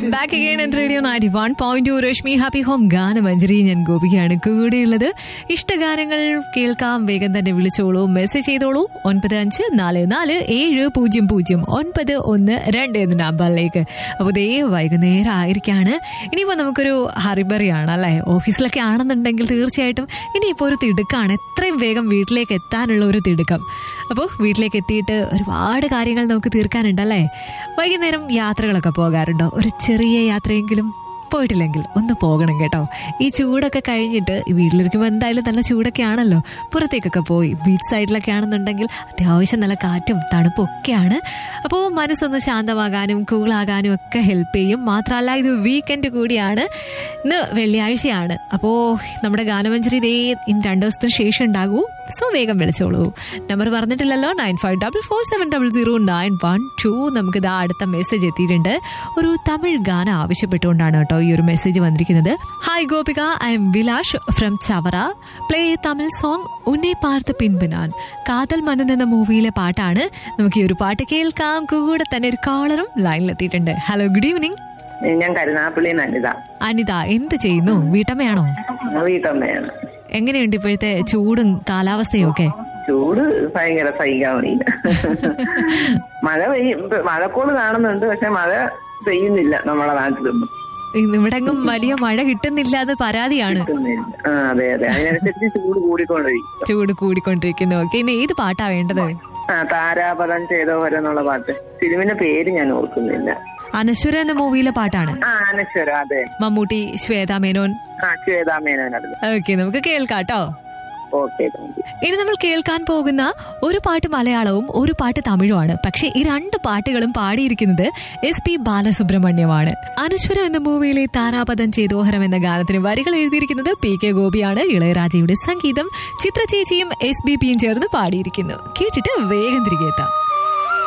back again എൻ radio ninety one point two Rashmi happy home Ganamanjari ഞാൻ ഗോപികയാണ് കൂടെയുള്ളത് ഇഷ്ടഗാനങ്ങൾ കേൾക്കാം വേഗം തന്നെ വിളിച്ചോളൂ മെസ്സേജ് ചെയ്തോളൂ ഒൻപത് അഞ്ച് നാല് നാല് ഏഴ് പൂജ്യം പൂജ്യം ഒൻപത് ഒന്ന് രണ്ട് എന്ന നമ്പറിലേക്ക് അപ്പോൾ ദേ വൈകുന്നേരം ആയിരിക്കാണ് ഇനിയിപ്പോൾ നമുക്കൊരു ഹറിബറിയാണ് അല്ലേ ഓഫീസിലൊക്കെ ആണെന്നുണ്ടെങ്കിൽ തീർച്ചയായിട്ടും ഇനിയിപ്പോൾ ഒരു തിടുക്കാണ് എത്രയും വേഗം വീട്ടിലേക്ക് എത്താനുള്ള ഒരു തിടുക്കം അപ്പോൾ വീട്ടിലേക്ക് എത്തിയിട്ട് ഒരുപാട് കാര്യങ്ങൾ നമുക്ക് തീർക്കാനുണ്ടല്ലേ വൈകുന്നേരം യാത്രകളൊക്കെ പോകാറുണ്ടോ ഒരു ചെറിയ യാത്രയെങ്കിലും പോയിട്ടില്ലെങ്കിൽ ഒന്ന് പോകണം കേട്ടോ ഈ ചൂടൊക്കെ കഴിഞ്ഞിട്ട് ഈ വീട്ടിലിരിക്കുമ്പോൾ എന്തായാലും നല്ല ചൂടൊക്കെ ആണല്ലോ പുറത്തേക്കൊക്കെ പോയി ബീച്ച് സൈഡിലൊക്കെ ആണെന്നുണ്ടെങ്കിൽ അത്യാവശ്യം നല്ല കാറ്റും തണുപ്പും ഒക്കെയാണ് അപ്പോൾ മനസ്സൊന്ന് ശാന്തമാകാനും കൂളാകാനും ഒക്കെ ഹെൽപ്പ് ചെയ്യും മാത്രമല്ല ഇത് വീക്കെൻഡ് കൂടിയാണ് ഇന്ന് വെള്ളിയാഴ്ചയാണ് അപ്പോൾ നമ്മുടെ ഗാനമഞ്ജരി ഇതേ ഇനി രണ്ടു ദിവസത്തിന് ശേഷം ഉണ്ടാകൂ സോ വേഗം വിളിച്ചോളൂ നമ്പർ പറഞ്ഞിട്ടില്ലല്ലോ nine five double four seven double zero nine one two നമുക്ക് ഇതാ അടുത്ത മെസ്സേജ് എത്തിയിട്ടുണ്ട് ഒരു തമിഴ് ഗാനം ആവശ്യപ്പെട്ടുകൊണ്ടാണ് കേട്ടോ ഈ ഒരു മെസ്സേജ് വന്നിരിക്കുന്നത് hi Gopika I'm Vilash from Chavara play Tamil song ഉന്നെ പാർത്ത് പിൻപിനാൻ കാതൽ മനൻ എന്ന മൂവിയിലെ പാട്ടാണ് നമുക്ക് ഈ ഒരു പാട്ട് കേൾക്കാം കൂടെ തന്നെ ഒരു കോളറും ലൈനിലെത്തിയിട്ടുണ്ട് ഹലോ ഗുഡ് ഈവനിങ് ഞാൻ കരുനാപ്പള്ളി അനിത അനിത എന്ത് ചെയ്യുന്നു വീട്ടമ്മയാണോ വീട്ടമ്മയാണ് എങ്ങനെയുണ്ട് ഇപ്പോഴത്തെ ചൂടും കാലാവസ്ഥയും ഒക്കെ ചൂട് ഭയങ്കര സഹിക്കാൻ വയ്യ മഴ പെയ്യും മഴക്കോള് കാണുന്നുണ്ട് പക്ഷെ മഴ പെയ്യുന്നില്ല നമ്മളെ നാട്ടിലൊന്നും ഇവിടെങ്ങും വലിയ മഴ കിട്ടുന്നില്ല എന്ന് പരാതിയാണ് കിട്ടുന്നില്ല ആ അതെ അതെ അതിനനുസരിച്ച് ചൂട് കൂടിക്കൊണ്ടിരിക്കും ചൂട് കൂടിക്കൊണ്ടിരിക്കുന്നു ഓക്കെ ഇനി ഏത് പാട്ടാ വേണ്ടത് ആ താരാപദം ചെയ്തോ എന്നുള്ള പാട്ട് ഫിലിമിന്റെ പേര് ഞാൻ ഓർക്കുന്നില്ല അനശ്വര എന്ന മൂവിയിലെ പാട്ടാണ് ആ അനശ്വര അതെ മമ്മൂട്ടി ശ്വേത മേനോൻ ആ ശ്വേതാമേനോനത് ഓക്കെ നമുക്ക് കേൾക്കാട്ടോ ഓക്കെ താങ്ക് യു ഇനി നമ്മൾ കേൾക്കാൻ പോകുന്ന ഒരു പാട്ട് മലയാളവും ഒരു പാട്ട് തമിഴുമാണ് പക്ഷേ ഈ രണ്ട് പാട്ടുകളും പാടിയിരിക്കുന്നത് എസ് പി ബാലസുബ്രഹ്മണ്യമാണ് അനശ്വരം എന്ന മൂവിയിലെ താരാപദം ചേതോഹരം എന്ന ഗാനത്തിന് വരികൾ എഴുതിയിരിക്കുന്നത് പി കെ ഗോപിയാണ് ഇളയരാജയുടെ സംഗീതം ചിത്രചേച്ചിയും എസ് ബി പിയും ചേർന്ന് പാടിയിരിക്കുന്നു കേട്ടിട്ട് വേഗം തിരികെ എത്താം